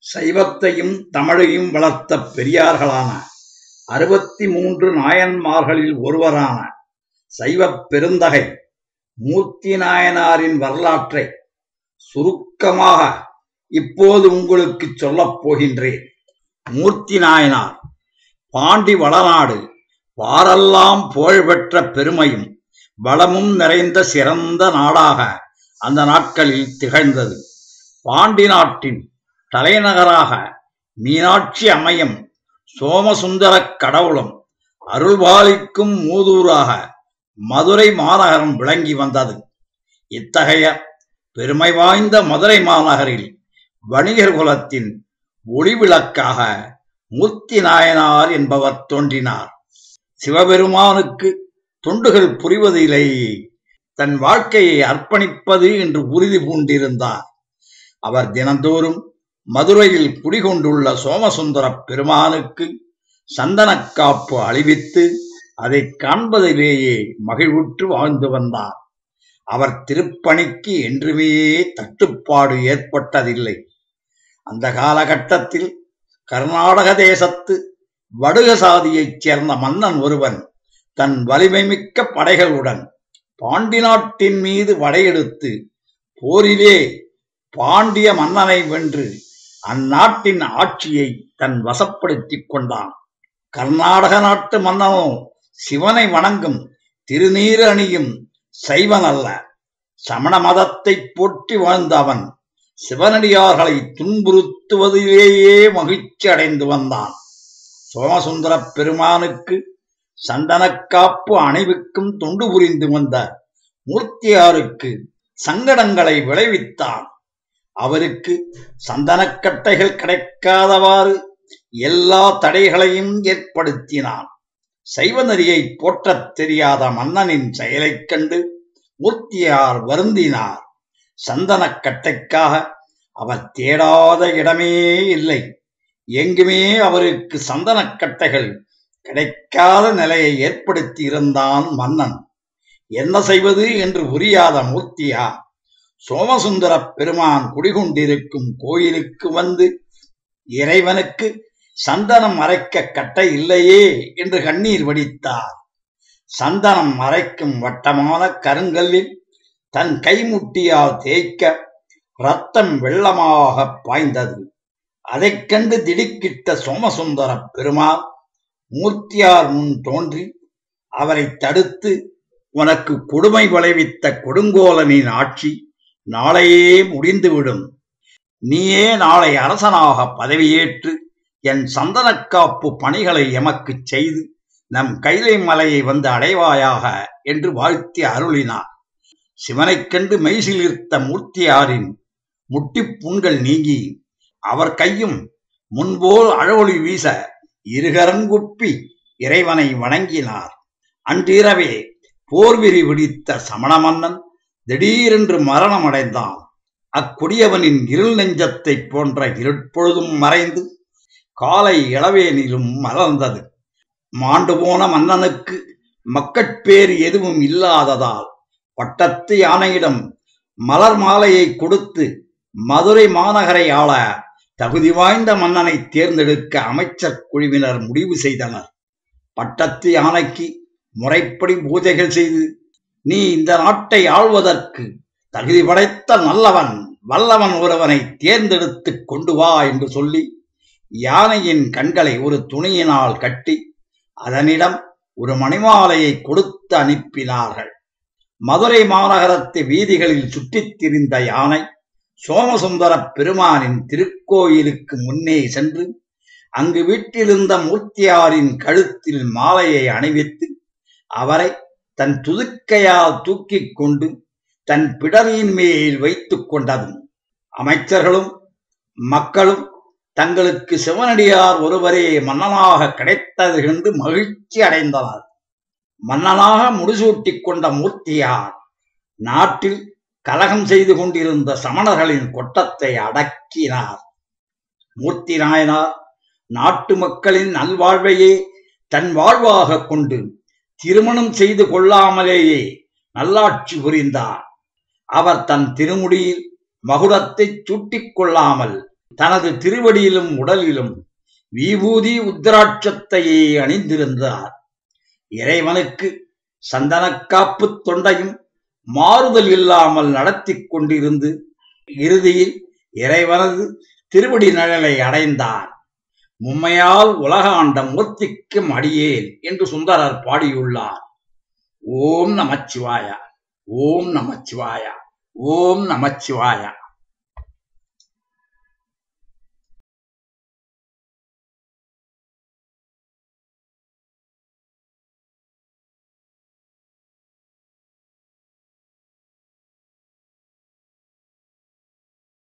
சைவத்தையும் தமிழையும் வளர்த்த பெரியார்களான அறுபத்தி மூன்று நாயன்மார்களில் ஒருவரான சைவப் பெருந்தகை மூர்த்தி நாயனாரின் வரலாற்றை சுருக்கமாக இப்போது உங்களுக்கு சொல்லப் போகின்றேன் மூர்த்தி நாயனார் பாண்டி வளநாடு வாரெல்லாம் புகழ்பெற்ற பெருமையும் வளமும் நிறைந்த சிறந்த நாடாக அந்த நாட்களில் திகழ்ந்தது பாண்டி நாட்டின் தலைநகராக மீனாட்சி அம்மையும் சோமசுந்தரக் கடவுளும் அருள்பாலிக்கும் மூதூராக மதுரை மாநகரம் விளங்கி வந்தது இத்தகைய பெருமை வாய்ந்த மதுரை மாநகரில் வணிகர் குலத்தின் ஒளிவிளக்காக மூர்த்தி நாயனார் என்பவர் தோன்றினார் சிவபெருமானுக்கு தொண்டுகள் புரிவதிலேயே தன் வாழ்க்கையை அர்ப்பணிப்பது என்று உறுதி பூண்டிருந்தார் அவர் தினந்தோறும் மதுரையில் குடிகொண்டுள்ள சோமசுந்தர பெருமானுக்கு சந்தனக்காப்பு அழிவித்து அதை காண்பதிலேயே மகிழ்வுற்று வாழ்ந்து வந்தார் அவர் திருப்பணிக்கு என்றுமே தட்டுப்பாடு ஏற்பட்டதில்லை அந்த காலகட்டத்தில் கர்நாடக தேசத்து வடுக சாதியைச் சேர்ந்த மன்னன் ஒருவன் தன் வலிமைமிக்க படைகளுடன் பாண்டி நாட்டின் மீது படையெடுத்து போரிலே பாண்டிய மன்னனை வென்று அந்நாட்டின் ஆட்சியை தன் வசப்படுத்திக் கொண்டான் கர்நாடக நாட்டு மன்னனோ சிவனை வணங்கும் திருநீர் அணியும் சைவன் அல்ல சமண மதத்தை போற்றி வாழ்ந்த அவன் சிவனடியார்களை துன்புறுத்துவதிலேயே மகிழ்ச்சி அடைந்து வந்தான் சோமசுந்தர பெருமானுக்கு சந்தனக்காப்பு அணிவிக்கும் தொண்டு புரிந்து வந்த மூர்த்தியாருக்கு சங்கடங்களை விளைவித்தான் அவருக்கு சந்தனக்கட்டைகள் கிடைக்காதவாறு எல்லா தடைகளையும் ஏற்படுத்தினான் சைவநெறியை போற்றத் தெரியாத மன்னனின் செயலைக் கண்டு மூர்த்தியார் வருந்தினார் சந்தனக்கட்டைக்காக அவர் தேடாத இடமே இல்லை எங்குமே அவருக்கு சந்தனக்கட்டைகள் கிடைக்காத நிலையை ஏற்படுத்தி இருந்தான் மன்னன் என்ன செய்வது என்று புரியாத மூர்த்தியா சோமசுந்தர பெருமான் குடிகொண்டிருக்கும் கோயிலுக்கு வந்து இறைவனுக்கு சந்தனம் மறைக்க கட்டை இல்லையே என்று கண்ணீர் வடித்தார் சந்தனம் மறைக்கும் வட்டமான கருங்கல்லில் தன் கைமுட்டியால் தேய்க்க ரத்தம் வெள்ளமாக பாய்ந்தது அதைக் கண்டு திடுக்கிட்ட சோமசுந்தர பெருமாள் மூர்த்தியார் முன் தோன்றி அவரை தடுத்து உனக்கு கொடுமை விளைவித்த கொடுங்கோலனின் ஆட்சி நாளையே முடிந்துவிடும் நீயே நாளை அரசனாக பதவியேற்று என் சந்தனக்காப்பு பணிகளை எமக்குச் செய்து நம் கைலை மலையை வந்து அடைவாயாக என்று வாழ்த்தி அருளினார் சிவனைக் கண்டு மெய்சிலிர்த்த மூர்த்தியாரின் முட்டிப் புண்கள் நீங்கி அவர் கையும் முன்போல் அழொளி வீச இருகரங்குப்பி இறைவனை வணங்கினார் அன்றிரவே போர்விரி விடித்த சமண மன்னன் திடீரென்று மரணமடைந்தான் அக்கொடியவனின் இருள் நெஞ்சத்தைப் போன்ற இருட்பொழுதும் மறைந்து காலை இளவேனிலும் மலர்ந்தது மாண்டு போன மன்னனுக்கு மக்கட்பேறு எதுவும் இல்லாததால் பட்டத்து யானையிடம் மலர் மாலையை கொடுத்து மதுரை மாநகரை ஆள தகுதி வாய்ந்த மன்னனை தேர்ந்தெடுக்க அமைச்சர் குழுவினர் முடிவு செய்தனர் பட்டத்து யானைக்கு முறைப்படி பூஜைகள் செய்து நீ இந்த நாட்டை ஆள்வதற்கு தகுதி படைத்த நல்லவன் வல்லவன் ஒருவனை தேர்ந்தெடுத்து கொண்டு வா என்று சொல்லி யானையின் கண்களை ஒரு துணியினால் கட்டி அதனிடம் ஒரு மணிமாலையை கொடுத்து அனுப்பினார்கள் மதுரை மாநகரத்து வீதிகளில் சுற்றித் திரிந்த யானை சோமசுந்தர பெருமானின் திருக்கோயிலுக்கு முன்னே சென்று அங்கு வீட்டிலிருந்த மூர்த்தியாரின் கழுத்தில் மாலையை அணிவித்து அவரை தன் துதுக்கையால் தூக்கிக் கொண்டு தன் பிடரியின் மேல் வைத்துக் கொண்டது அமைச்சர்களும் மக்களும் தங்களுக்கு சிவனடியார் ஒருவரே மன்னனாக கிடைத்தது என்று மகிழ்ச்சி அடைந்தனர் மன்னனாக முடிசூட்டிக் கொண்ட மூர்த்தியார் நாட்டில் கலகம் செய்து கொண்டிருந்த சமணர்களின் கொட்டத்தை அடக்கினார் மூர்த்தி நாயனார் நாட்டு மக்களின் நல்வாழ்வையே தன் வாழ்வாக கொண்டு திருமணம் செய்து கொள்ளாமலேயே நல்லாட்சி புரிந்தார் அவர் தன் திருமுடியில் மகுடத்தை சுட்டிக் கொள்ளாமல் தனது திருவடியிலும் உடலிலும் விபூதி உத்திராட்சத்தையே அணிந்திருந்தார் இறைவனுக்கு சந்தனக்காப்பு தொண்டையும் மாறுதல் இல்லாமல் நடத்திக் கொண்டிருந்து இறுதியில் இறைவனது திருவடி நிழலை அடைந்தார் மும்மையால் உலகாண்ட மூர்த்திக்கும் அடியேன் என்று சுந்தரர் பாடியுள்ளார் ஓம் நமச்சிவாய ஓம் நமச்சிவாய ஓம் நமச்சிவாய